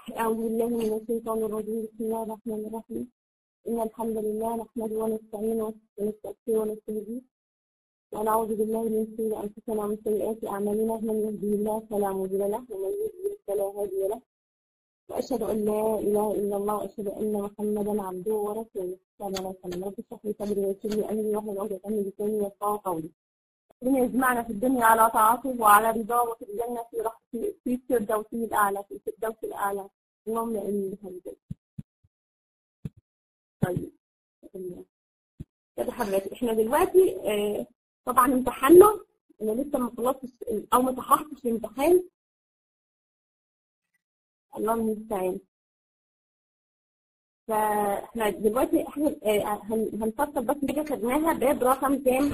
أعوذ بالله من الشيطان الرجيم بسم الله الرحمن الرحيم إن الحمد لله نحمده ونستعينه ونستغفره ونستهديه ونعوذ بالله من شرور أنفسنا ومن سيئات أعمالنا من يهده الله فلا مضل له ومن يضلل فلا هادي له وأشهد أن لا إله إلا الله وأشهد أن محمدا عبده ورسوله صلى الله عليه وسلم رب اشرح لي صدري ويسر لي أمري واحلل عقدة من لساني يفقهوا قولي ربنا يجمعنا في الدنيا على طاعته وعلى رضاه وفي الجنة في رحمته في الفردوس الأعلى في الفردوس الأعلى اللهم آمين بحمدك طيب كده حضرتك احنا دلوقتي آه طبعا امتحاننا انا لسه ما خلصتش او ما صححتش الامتحان الله المستعان فاحنا دلوقتي احنا آه هنفصل بس كده خدناها باب رقم كام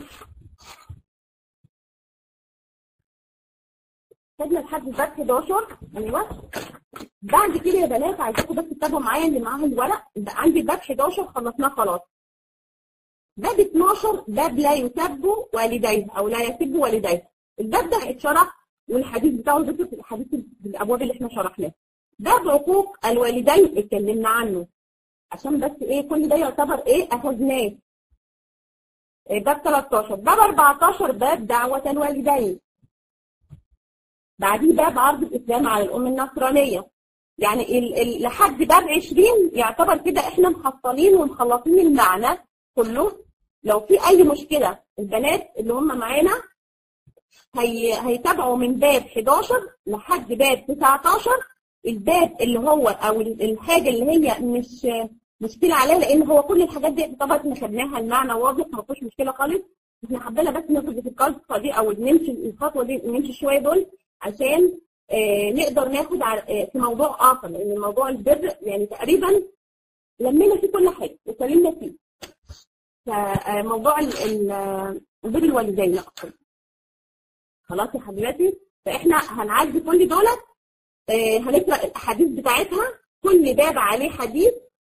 خدنا لحد باب 11 ايوه بعد كده يا بنات عايزاكم بس تتابعوا معايا اللي معاها الورق عندي باب 11 خلصناه خلاص باب 12 باب لا يسب والديه او لا يسب والديه الباب ده اتشرح والحديث بتاعه ذكر في الحديث في الابواب اللي احنا شرحناها باب عقوق الوالدين اتكلمنا عنه عشان بس ايه كل ده يعتبر ايه اخذناه باب 13 باب 14 باب دعوة الوالدين بعديه باب عرض الاسلام على الام النصرانيه يعني ال ال لحد باب 20 يعتبر كده احنا محصلين ومخلصين المعنى كله لو في اي مشكله البنات اللي هم معانا هي هيتابعوا من باب 11 لحد باب 19 الباب اللي هو او الحاجه اللي هي مش مشكله عليها لان هو كل الحاجات دي طبعا احنا خدناها المعنى واضح ما فيهوش مشكله خالص احنا حبينا بس ناخد في القصه دي او نمشي الخطوه دي نمشي شويه دول عشان آه نقدر ناخد آه في موضوع اخر لان موضوع البر يعني تقريبا لمينا فيه كل حاجه واتكلمنا فيه فموضوع بر الوالدين اكتر خلاص يا حبيباتي فاحنا هنعدي كل دولت آه هنقرا الاحاديث بتاعتها كل باب عليه حديث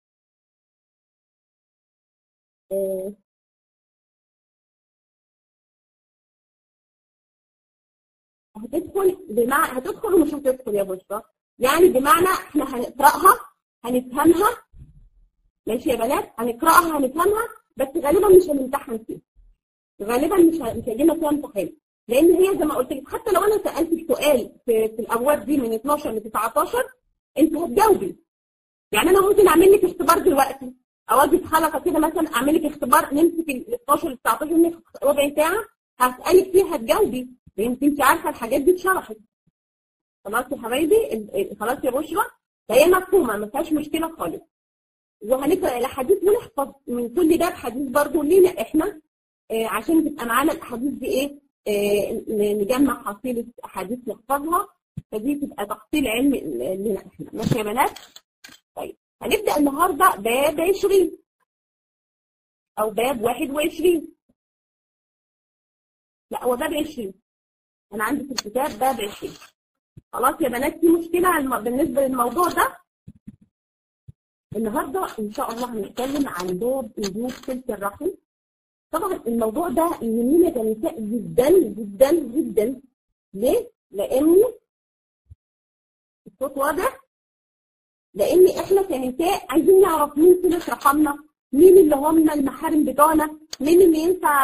هتدخل بمعنى هتدخل ومش هتدخل يا بشرى يعني بمعنى احنا هنقراها هنفهمها ماشي يا بنات هنقراها هنفهمها بس غالبا مش هنمتحن فيها غالبا مش مش هيجينا فيها امتحان لان هي زي ما قلت لك حتى لو انا سالتك سؤال في, في الابواب دي من 12 ل 19 انت هتجاوبي يعني انا ممكن اعمل لك اختبار دلوقتي او اجي في حلقه كده مثلا اعمل لك اختبار نمسك ال 12 ل 19 منك ربع ساعه هسالك فيها هتجاوبي لان انت عارفه الحاجات دي اتشرحت خلاص يا حبايبي خلاص يا بشرى فهي مفهومه ما فيهاش مشكله خالص وهنقرا الاحاديث ونحفظ من كل ده حديث برضه لينا احنا آه عشان تبقى معانا الاحاديث دي ايه آه نجمع حصيله احاديث نحفظها فدي تبقى تحصيل علمي لنا احنا ماشي يا بنات طيب هنبدا النهارده باب 20 او باب 21 لا هو باب 20 انا عندي في الكتاب باب 20 خلاص يا بنات في مشكله بالنسبه للموضوع ده النهارده ان شاء الله هنتكلم عن باب وجود صله الرحم طبعا الموضوع ده يهمنا كنساء جدا جدا جدا ليه؟ لان الصوت واضح لان احنا كنساء عايزين نعرف مين صله رحمنا مين اللي هم المحارم بتوعنا مين اللي ينفع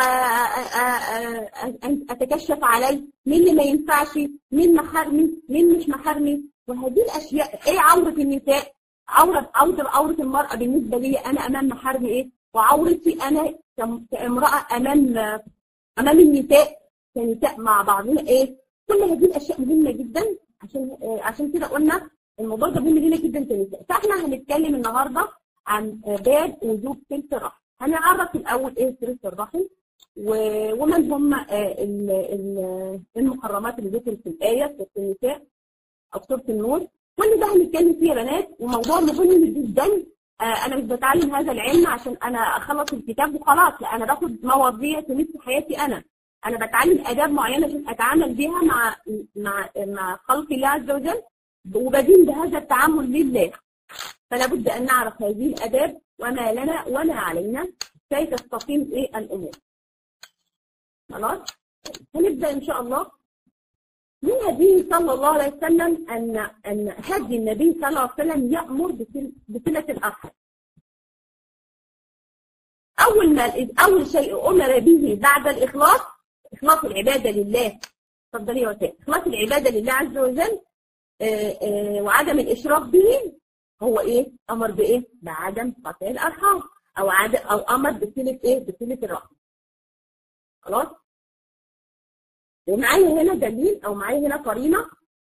اتكشف عليه مين اللي ما ينفعش مين محارمي مين مش محارمي وهذه الاشياء ايه عوره النساء عورة عورة عورة المرأة بالنسبة لي أنا أمام محارمي إيه؟ وعورتي أنا كامرأة أمام أمام النساء كنساء مع بعضنا إيه؟ كل هذه الأشياء مهمة جدا عشان عشان كده قلنا الموضوع ده مهم لينا جدا كنساء فإحنا هنتكلم النهاردة عن باب وجوب صلة الرحم هنعرف الأول إيه صلة الرحم ومن هم المحرمات اللي ذكرت في الآية في النساء أو سورة النور كل ده هنتكلم فيه يا بنات وموضوع مهم جدا آه انا مش بتعلم هذا العلم عشان انا اخلص الكتاب وخلاص لا انا باخد مواضيع تمس حياتي انا انا بتعلم اداب معينه عشان اتعامل بيها مع مع مع خلق الله عز وجل وبدين بهذا التعامل لله فلا بد ان نعرف هذه الاداب وما لنا وما علينا كي تستقيم ايه الامور خلاص هنبدا ان شاء الله من هديه صلى الله عليه وسلم أن أن هدي النبي صلى الله عليه وسلم يأمر بصل- بصلة الأرحام. أول ما أول شيء أمر به بعد الإخلاص إخلاص العبادة لله اتفضلي يا وفاء إخلاص العبادة لله عز وجل آه، آه، وعدم الإشراك به هو إيه؟ أمر بإيه؟ بعدم قطع الأرحام أو عدم أو أمر بصلة إيه؟ بصلة الرحم. خلاص؟ ومعايا هنا دليل أو معايا هنا قرينة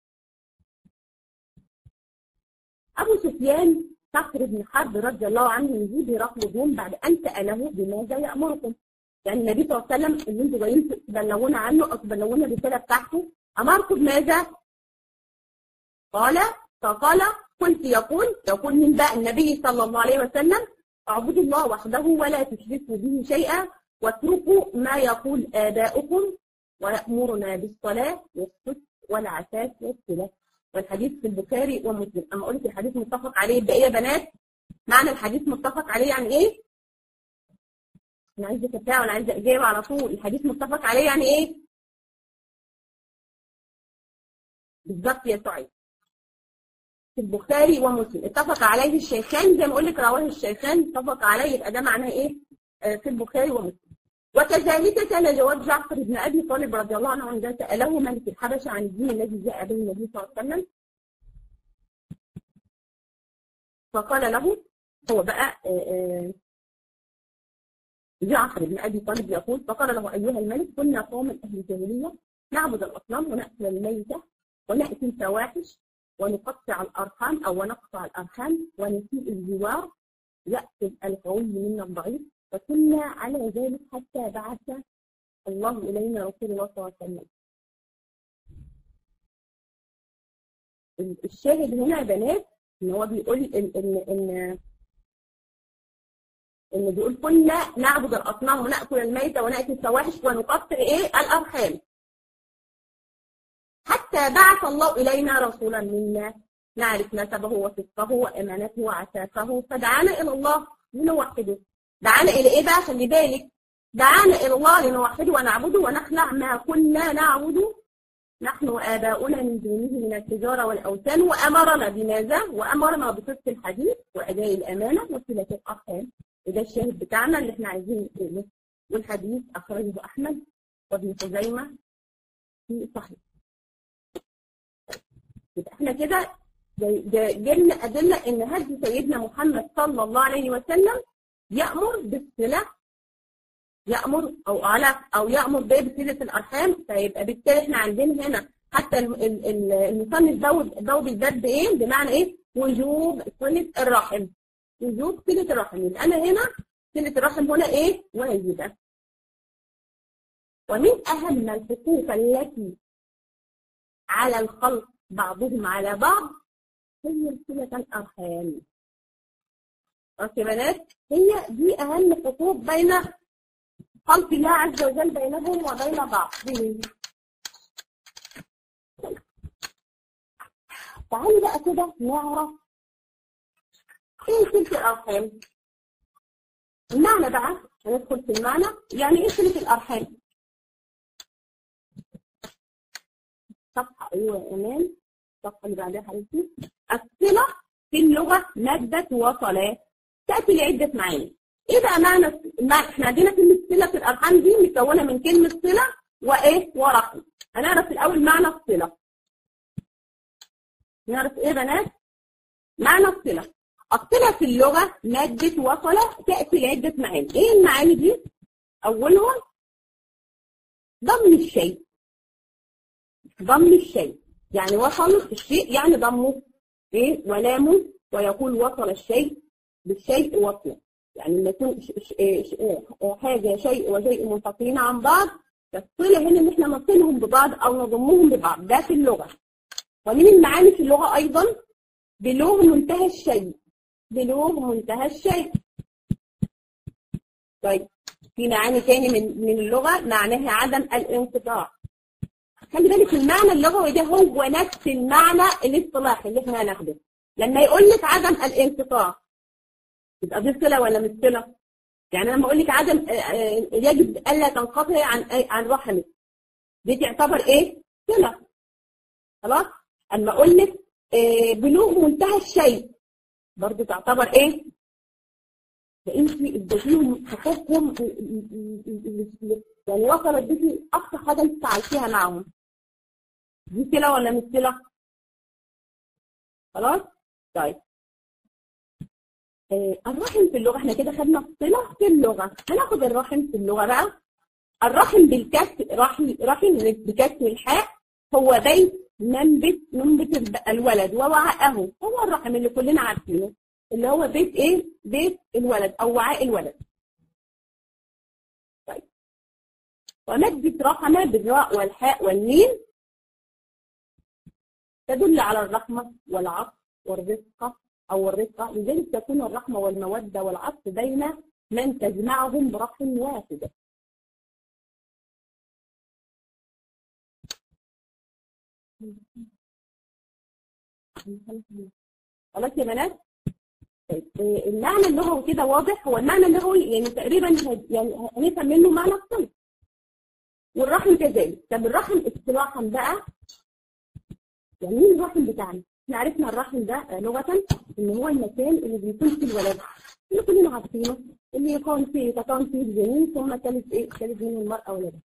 أبو سفيان صخر بن حرب رضي الله عنه يجيب هرقل الروم بعد أن سأله بماذا يأمركم يعني النبي صلى الله عليه وسلم اللي انتوا جايين تبلغونا عنه أو تبلغونا الرسالة بتاعته أمركم بماذا؟ قال فقال قلت يقول يقول من بقى النبي صلى الله عليه وسلم اعبدوا الله وحده ولا تشركوا به شيئا واتركوا ما يقول آباؤكم ويأمرنا بالصلاة والصدق والعفاف والصلة والحديث في البخاري ومسلم أما قلت الحديث متفق عليه يبقى إيه يا بنات؟ معنى الحديث متفق عليه يعني إيه؟ أنا عايزة تفاعل ولا عايزة إجابة على طول الحديث متفق عليه يعني إيه؟ بالظبط يا سعيد في البخاري ومسلم اتفق عليه الشيخان زي ما اقول لك رواه الشيخان اتفق عليه يبقى ده معناه ايه آه، في البخاري ومسلم وكذلك كان جواب جعفر بن ابي طالب رضي الله عنه عندما ساله ملك الحبشه عن الدين الذي جاء به النبي صلى الله عليه وسلم فقال له هو بقى آه، آه، جعفر بن ابي طالب يقول فقال له ايها الملك كنا قوما اهل الجاهليه نعبد الاصنام وناكل الميته وناتي الفواحش ونقطع الارحام او ونقطع الارحام ونسيء الجوار ياكل القوي منا الضعيف وكنا على ذلك حتى بعث الله الينا رسول الله صلى الله عليه وسلم. الشاهد هنا يا بنات ان هو بيقول ان ان ان ان بيقول كنا نعبد الاصنام وناكل الميته وناتي الفواحش ونقطع ايه الارحام حتى بعث الله الينا رسولا منا نعرف نسبه وصدقه وامانته وعفافه فدعانا الى الله لنوحده دعانا الى ايه بقى خلي بالك دعانا الى الله لنوحده ونعبده ونخلع ما كنا نعبد نحن وآباؤنا من دونه من التجارة والأوثان وأمرنا بماذا؟ وأمرنا بصدق الحديث وأداء الأمانة وصلة الأرحام وده الشاهد بتاعنا اللي احنا عايزين نقوله والحديث أخرجه أحمد وابن خزيمة في صحيح يبقى احنا كده جاي- جاي- جبنا أدلة إن هدي سيدنا محمد صلى الله عليه وسلم يأمر بالصلة يأمر أو على أو يأمر بإيه بصلة الأرحام فيبقى بالتالي إحنا عندنا هنا حتى ال- ال- ال- المصنف ضوء ضوء الباب بإيه؟ بمعنى إيه؟ وجوب صلة الرحم وجوب صلة الرحم يبقى أنا هنا صلة الرحم هنا إيه؟ واجبة ومن أهم الحقوق التي على الخلق بعضهم على بعض هي صلة الأرحام أوكي يا بنات هي دي أهم حقوق بين خلق الله عز وجل بينهم وبين بعضهم تعالي بقى كده نعرف ايه صلة الأرحام المعنى بقى هندخل في المعنى يعني ايه صلة الأرحام صفحة أيوة يا إيمان الصفحة اللي بعدها حبيبتي الصلة في اللغة مادة وصلاة تأتي لعدة معاني ايه بقى معنى معنى- احنا عندنا كلمة صلة في الأرحام دي مكونة من كلمة صلة وإيه ورحم هنعرف الأول معنى الصلة نعرف ايه يا بنات معنى الصلة الصلة في اللغة مادة وصلة تأتي لعدة معاني ايه المعاني دي أولهم ضم الشيء ضم الشيء يعني وصل الشيء يعني ضمه ايه ولامه ويقول وصل الشيء بالشيء وصلا يعني لما يكون ش- ش- ش- حاجه شيء وشيء منفصلين عن بعض فالصله هنا ان احنا نصلهم ببعض او نضمهم ببعض ده في اللغه ومن المعاني في اللغه ايضا بلوغ منتهى الشيء بلوغ منتهى الشيء طيب في معاني تاني من من اللغه معناها عدم الانقطاع خلي بالك المعنى اللغوي ده هو نفس المعنى الاصطلاحي اللي احنا هناخده لما يقول لك عدم الانقطاع يبقى دي صله ولا مش صله؟ يعني لما اقول لك عدم آه، آه، يجب الا تنقطع عن عن رحمك دي تعتبر ايه؟ صله خلاص اما اقول لك آه، بلوغ منتهى الشيء برضه تعتبر ايه فانت اديتيهم حقوقهم يعني وصلت بيكي اقصى حاجه انت تعيشيها معاهم دي صله ولا مش صله خلاص طيب آه، الرحم في اللغه احنا كده خدنا الصله في اللغه هناخد الرحم في اللغه بقى الرحم بالكسر رحم رحم بكسر الحاء هو بيت منبت منبت الولد ووعاءه هو الرحم اللي كلنا عارفينه اللي هو بيت ايه بيت الولد او وعاء الولد طيب ومادة رحمة بالراء والحاء والميم تدل على الرحمة والعطف والرفقة أو الرفقة لذلك تكون الرحمة والمودة والعطف بين من تجمعهم برحم واحدة خلاص يا بنات طيب آه، المعنى اللغوي كده واضح هو المعنى اللغوي يعني تقريبا هد- يعني هنفهم منه معنى الصلة والرحم كذلك طب الرحم اصطلاحا بقى يعني مين الرحم بتاعنا؟ احنا عرفنا الرحم ده آه، لغة ان هو المكان اللي بيكون فيه الولد اللي كلنا عارفينه اللي يكون فيه تكون فيه الجنين ثم تلد ايه؟ تلد منه المرأة ولدها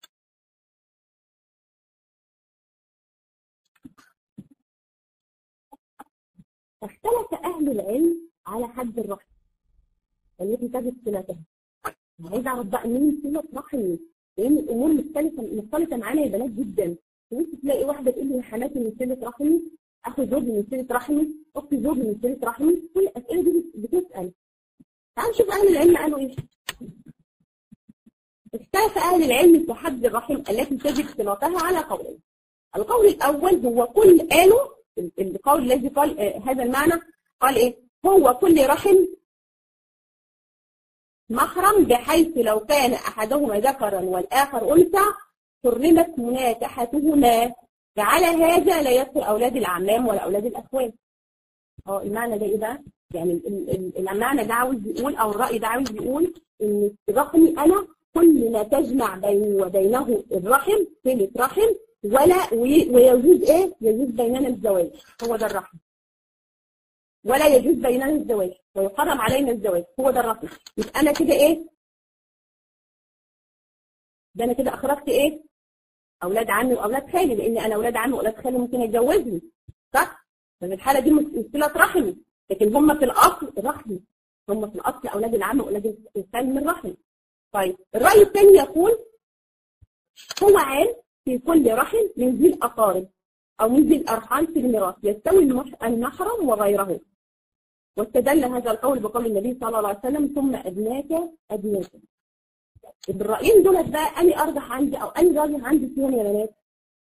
فاختلف أهل العلم على حد الرحم التي تجد صلتها عايز أعرف بقى مين صلة رحمي لأن الأمور مختلفة مختلفة معانا يا بنات جدا ممكن تلاقي واحدة تقول لي يا حماتي من صلة رحمي أخو زوجي من صلة رحمي أختي زوجي من صلة رحمي كل الأسئلة دي بتسأل تعال نشوف أهل العلم قالوا إيه اختلف أهل العلم في حد الرحم التي تجد صلتها على قولين القول الأول هو كل قالوا القول الذي قال آه، هذا المعنى قال ايه هو كل رحم محرم بحيث لو كان احدهما ذكرا والاخر انثى حرمت مناكحتهما فعلى هذا لا يدخل اولاد الاعمام ولا اولاد الاخوات اه المعنى ده ايه بقى يعني ال- ال- ال- المعنى ده عاوز يقول او الراي ده عاوز يقول ان رحمي انا كل ما تجمع بيني وبينه الرحم صله رحم ولا وي- ويجوز ايه؟ يجوز بيننا الزواج هو ده الرحم ولا يجوز بيننا الزواج ويحرم علينا الزواج هو ده الرحم يبقى انا كده ايه؟ ده انا كده اخرجت ايه؟ اولاد عمي واولاد خالي لان انا اولاد عمي واولاد خالي ممكن يتجوزني صح؟ ففي الحاله دي مشكله رحمي لكن هم في الاصل رحمي هم في الاصل اولاد العم واولاد الخال من رحمي طيب الراي الثاني يقول هو عام في كل رحم من ذي الأقارب أو من ذي الأرحام في الميراث يستوي المح- المحرم وغيره واستدل هذا القول بقول النبي صلى الله عليه وسلم ثم أدناك أدناك بالرأيين دولت بقى أني أرجح عندي أو أني راجح عندي فيهم يا بنات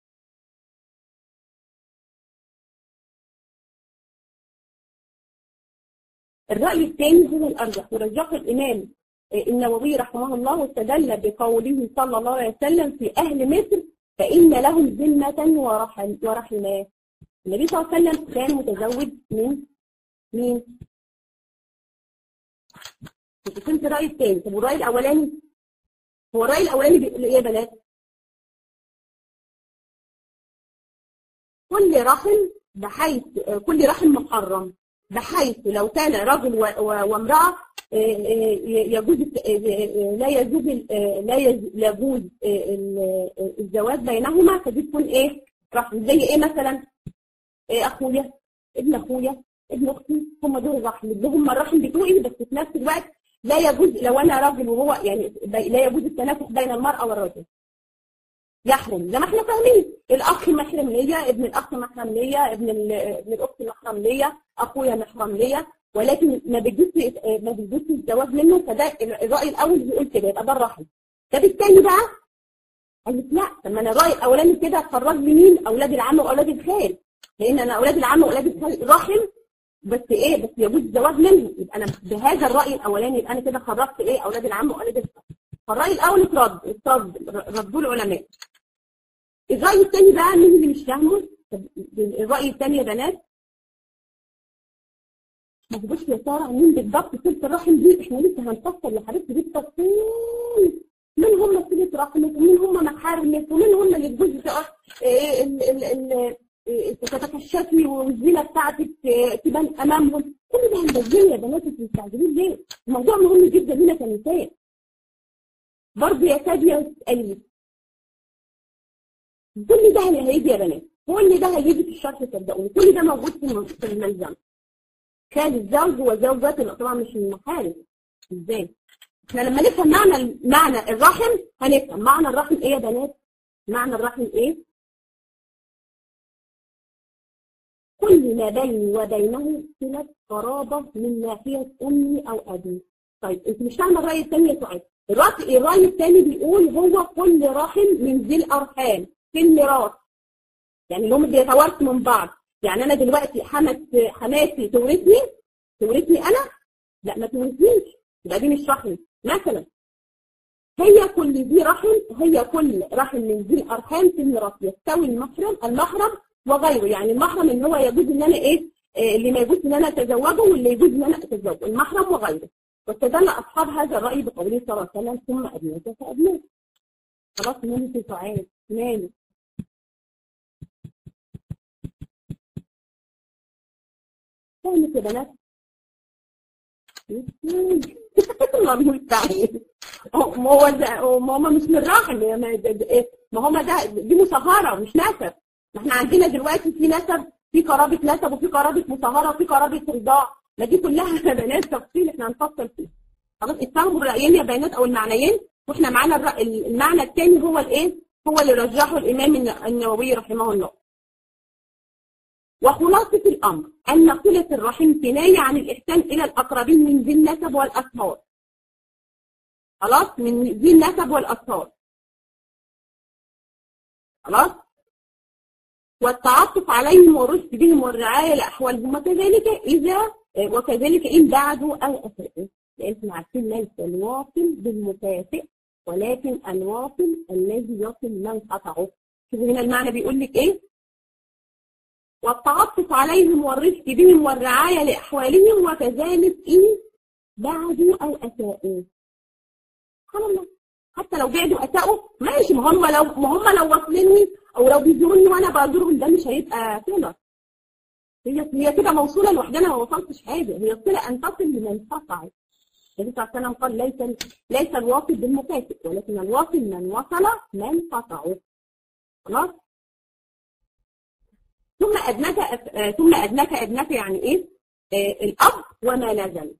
الرأي الثاني هو الأرجح ورجحه الإمام النووي رحمه الله واستدل بقوله صلى الله عليه وسلم في أهل مصر فإن لهم ذمة ورحم ورحما النبي صلى الله عليه وسلم كان متزوج من مين؟ انت كنت الرأي الثاني طب والرأي الأولاني هو الرأي الأولاني بيقول إيه يا بنات؟ كل رحم بحيث كل رحم محرم بحيث لو كان رجل و- و- وامرأة آه، آه، يجوز آه، آه، لا يجوز آه، لا يج- يجوز آه، ال- آه، الزواج بينهما فدي تكون ايه؟ رحم زي ايه مثلا؟ إيه اخويا ابن اخويا ابن اختي هم دول الرحم اللي هم الرحم بتوعي بس في نفس الوقت لا يجوز لو انا راجل وهو يعني بي- لا يجوز التنافس بين المرأة والرجل يحرم زي ما احنا فاهمين الاخ محرم ليا ابن الاخ محرم ليا ابن ال- ابن الاخت محرم ليا اخويا محرم ليا ولكن ما بيجوز ما بيجوز الزواج منه فده الراي الاول بيقول كده يبقى ده الرحم ده بالتالي بقى قال لك لا طب ما انا الراي الاولاني كده خرج لي مين اولاد العم واولاد الخال لان انا اولاد العم واولاد الخال رحم بس ايه بس يجوز الزواج منه يبقى انا بهذا الراي الاولاني يبقى انا كده خرجت ايه اولاد العم واولاد الخال فالراي الاول اترد اترد ردوه العلماء الرأي الثاني بقى مين اللي مش فاهمه؟ طب الرأي الثاني يا بنات ما تبص يا سارة مين بالضبط صلة الرحم دي احنا لسه هنفصل يا حبيبتي دي التفصيل مين هم صلة رحمك ومين هم محارمك ومين هم اللي تجوز ال- ال- ال- تتكشفي والزينه بتاعتك تبان امامهم كل ده هنبين يا بنات انتوا مستعجلين ليه؟ الموضوع مهم جدا لنا كنساء برضه يا ساديه وتسالي كل ده هيجي يا بنات كل ده هيجي في الشرح صدقوني كل ده موجود في الملزمه كان الزوج وزوجات طبعا مش المحارم ازاي؟ احنا لما نفهم معنى معنى الرحم هنفهم معنى الرحم ايه يا بنات؟ معنى الرحم ايه؟ كل ما بيني وبينه صلة قرابة من ناحية أمي أو أبي. طيب أنت مش فاهمة الرأي الثاني يا سعاد. الرأي الرأي الثاني بيقول هو كل رحم من ذي الأرحام في الميراث. يعني هم بيتوارثوا من بعض. يعني أنا دلوقتي حمت حماتي تورثني تورثني أنا؟ لا ما تورثنيش. يبقى دي مش رحم. مثلا هي كل ذي رحم هي كل رحم من ذي الأرحام في الميراث يستوي المحرم المحرم وغيره يعني المحرم اللي هو يجوز ان انا ايه آه اللي ما يجوز ان انا اتزوجه واللي يجوز ان انا اتزوجه المحرم وغيره واستدل اصحاب هذا الراي بقوله صلى الله عليه وسلم ثم ابنك فابنك خلاص نامي في سعاد نامي فهمت يا بنات الله المستعين ما هو ما هم مش من الرحم ما هم ده دي مصهره مش نسب ما احنا عندنا دلوقتي في نسب في قرابه نسب وفي قرابه مصهره وفي قرابه رضاع ما دي كلها بنات تفصيل احنا هنفصل فيه خلاص اتفهموا الرايين يا بيانات او المعنيين واحنا معانا المعنى الثاني هو الايه هو اللي رجحه الامام النووي رحمه الله وخلاصة الأمر أن صلة الرحم كناية عن الإحسان إلى الأقربين من ذي النسب والأصهار خلاص من ذي النسب والأصهار خلاص والتعاطف عليهم والرشد بهم والرعاية لأحوالهم وكذلك إذا وكذلك إن بعدوا أو أساءوا لأنتم عارفين ليس الواصل بالمكافئ ولكن الواصل الذي يصل من قطعه شوفوا هنا المعنى بيقول لك إيه والتعطف عليهم والرفق بهم والرعاية لأحوالهم وكذلك إن بعدوا أو أساءوا سبحان الله حتى لو بعدوا أساءوا ماشي ما هم لو ما هم لو واصليني أو لو بيزوروني وأنا بزورهم ده مش هيبقى صلة هي هي كده موصولة لوحدنا ما وصلتش حاجة هي الصلة أن تصل لمن قطع النبي صلى الله عليه وسلم قال ليس ليس الواصل بالمكافئ ولكن الواصل من وصل من قطعه خلاص ثم أدنك ثم أدنك أدنك يعني إيه؟ آه الأب وما نزل.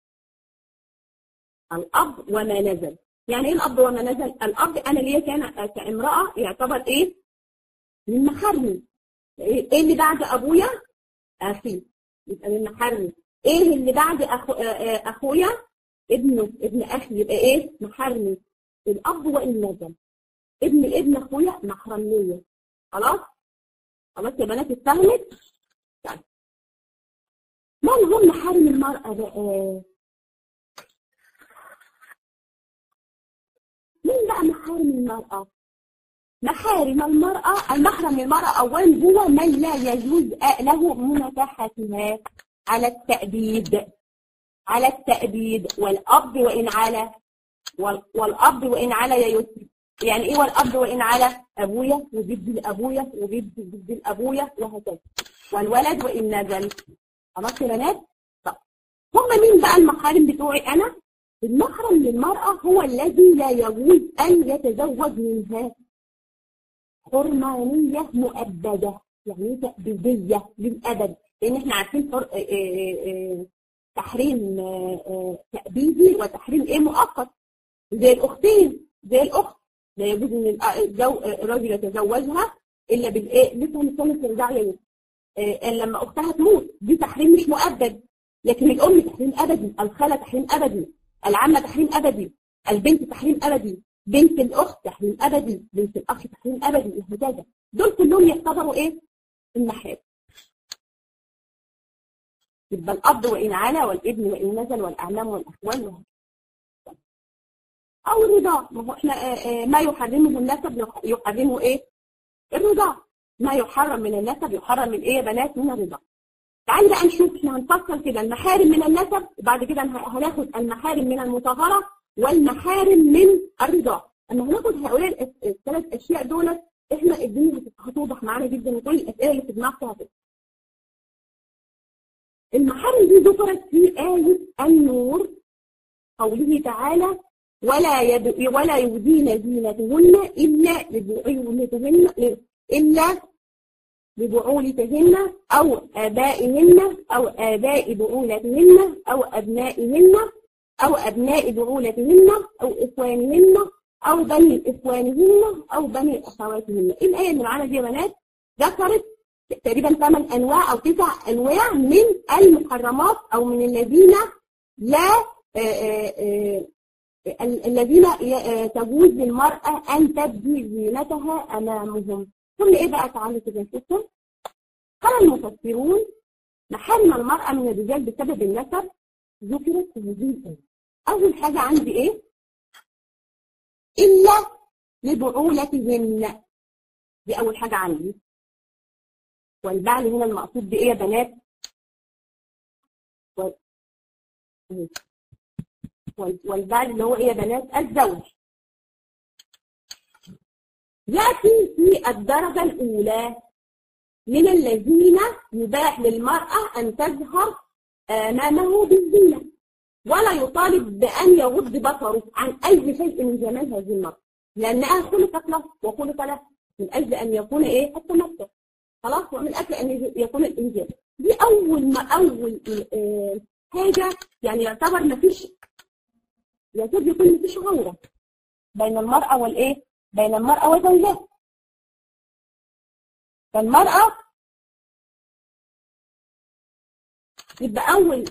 الأب وما نزل. يعني إيه الأب وما نزل؟ الأب أنا ليا كان كامرأة يعتبر إيه؟ من محارمي. إيه اللي بعد أبويا؟ أخي. يبقى من محارمي. إيه اللي بعد أخو أخويا؟ ابنه ابن أخي يبقى إيه؟ محارمي. الأب وإن نزل. ابن ابن أخويا محرم ليا. خلاص؟ خلاص يا بنات اتفهمت؟ طيب ما هم محارم المرأة بقى؟ مين بقى محارم المرأة؟ محارم المرأة المحرم للمرأة أولا هو من لا يجوز له مناكحتها على التأبيد على التأبيد والأب وإن على والأب وإن على يا يسري يعني ايه والاب وان على ابويا وجد لابويا وجد جد لابويا وهكذا والولد وان نزل خلاص يا بنات طب هم مين بقى المحارم بتوعي انا المحرم للمراه هو الذي لا يجوز ان يتزوج منها حرمانيه مؤبده يعني تأبيديه للابد لان احنا عارفين فرق تحريم تأبيدي وتحريم ايه مؤقت زي الاختين زي الاخت لا يجوز ان الجو... الراجل يتزوجها الا بالايه لسه هنتكلم في الرجاع يعني آه لما اختها تموت دي تحريم مش مؤبد لكن الام تحريم ابدي الخاله تحريم ابدي العمه تحريم ابدي البنت تحريم ابدي بنت الاخت تحريم ابدي بنت الاخ تحريم ابدي وهكذا دول كلهم يعتبروا ايه المحارم يبقى الاب وان علا والابن وان نزل والاعمام والاخوال وهكذا او الرضاع ما هو احنا ما يحرمه النسب يحرمه ايه الرضاع ما يحرم من النسب يحرم من ايه يا بنات من الرضاع تعالي بقى نشوف احنا هنفصل كده المحارم من النسب وبعد كده هناخد المحارم من المطهره والمحارم من الرضاع اما هناخد هؤلاء الثلاث اشياء دول احنا الدنيا هتوضح معانا جدا وكل الاسئله اللي في دماغك هتوضح المحارم دي ذكرت في آية النور قوله تعالى ولا يب... ولا يبدين زينتهن إلا لبعولتهن إلا لبعولتهن أو آبائهن أو آباء بعولتهن أو أبنائهن أو أبناء بعولتهن أو إخوانهن أو بني إخوانهن أو بني أخواتهن الآية اللي معانا دي يا بنات ذكرت تقريبا ثمان أنواع أو تسع أنواع من المحرمات أو من الذين لا آآ آآ الذين تجوز للمرأة أن تبدي زينتها أمامهم كل إيه بقى تعالوا كده نشوفهم قال المفسرون محارم المرأة من الرجال بسبب النسب ذكرت في هذه الآية أول حاجة عندي إيه؟ إلا لبعولتهن دي أول حاجة عندي والبعل هنا المقصود بإيه يا بنات؟ والبعل اللي هو إيه يا بنات؟ الزوج يأتي في الدرجة الأولى من الذين يباح للمرأة أن تظهر أمامه بالزينة ولا يطالب بأن يغض بصره عن أي شيء من جمال هذه المرأة لأنها خلقت له وخلق له من أجل أن يكون إيه التمتع خلاص ومن أجل أن يكون الإنجاز دي أول ما أول آه حاجة يعني يعتبر ما فيش يكاد يكون ما فيش عورة بين المرأة والإيه بين المرأة وزوجها فالمرأة يبقى أول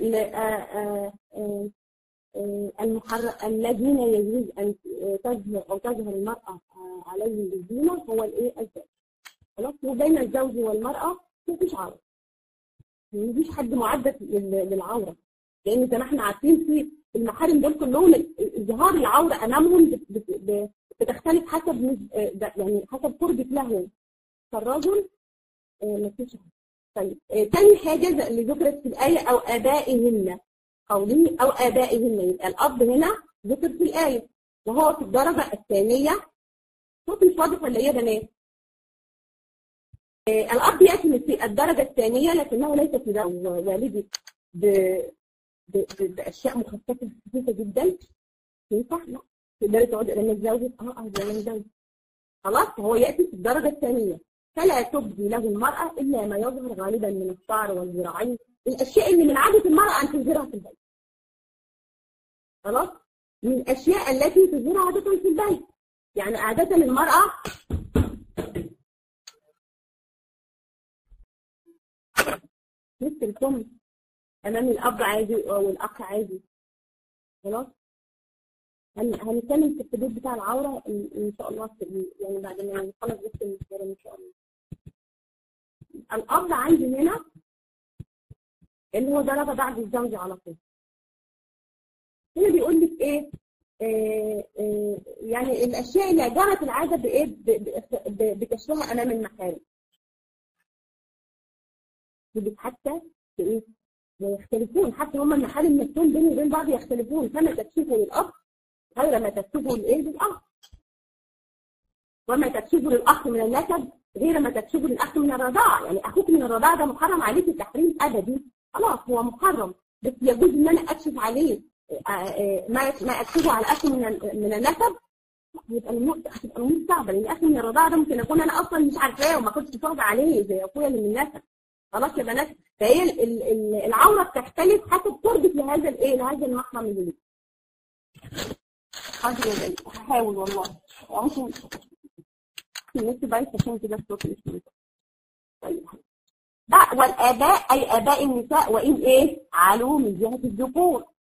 المحر... الذين يجوز أن تظهر أو تظهر المرأة عليهم بالزينة هو الإيه الزوج خلاص وبين الزوج والمرأة مفيش عورة مفيش حد معدد للعورة لأن زي ما احنا عارفين في المحارم دول كلهم إظهار العورة أمامهم بتختلف حسب يعني حسب قربك لهم فالرجل مفيش عورة طيب تاني حاجة اللي ذكرت في الآية أو آبائهن قوله أو آبائهن يبقى الأب هنا ذكر في الآية وهو في الدرجة الثانية صوت مش واضح ولا إيه يا بنات؟ الأب يأتي في الدرجة الثانية لكنه ليس في والدي بأشياء مخففة خفيفة جدا ينفع لا تقدري تقعدي قدام الزوج اه اه قدام الزوج خلاص فهو يأتي في الدرجة الثانية فلا تبدي له المرأة إلا ما يظهر غالبا من الشعر والذراعين الأشياء اللي من عادة المرأة أن تظهرها في البيت خلاص من الأشياء التي تظهرها عادة في البيت يعني عادة المرأة مثل الكم أمام الأب عادي أو الأخ عادي خلاص هنتكلم في الحدود بتاع العورة إن شاء الله يعني بعد ما نخلص بس المسألة إن شاء الله الأب عندي هنا اللي هو درجة بعد الزوج على طول هنا بيقول لك إيه آه آه يعني الأشياء اللي جرت العادة بإيه بكشفها أمام المحارم حتى في إيه ويختلفون حتى هم المحارم نفسهم بينهم وبين بعض يختلفون كما تكشفه للأب غير ما تكشفه لإيه للأخ وما تكشفه للأخ من النسب غير ما تكشفه للأخ من الرضاعة يعني أخوك من الرضاعة ده محرم عليك تحريم أبدي خلاص هو محرم بس يجوز إن أنا أكشف عليه ما ما أكشفه على أخي من من النسب يبقى الأمور هتبقى الأمور صعبة لأن أخي من الرضاعة ده ممكن أكون أنا أصلا مش عارفاه وما كنتش واخدة عليه زي أخويا اللي من النسب خلاص يا بنات فهي العورة بتختلف حسب قربك لهذا الإيه لهذا المحرم الجديد حاضر يا بنت هحاول والله ممكن الناس بايت عشان كده الصوت مش طيب والآباء أي آباء النساء وإن إيه علوا من جهة الذكور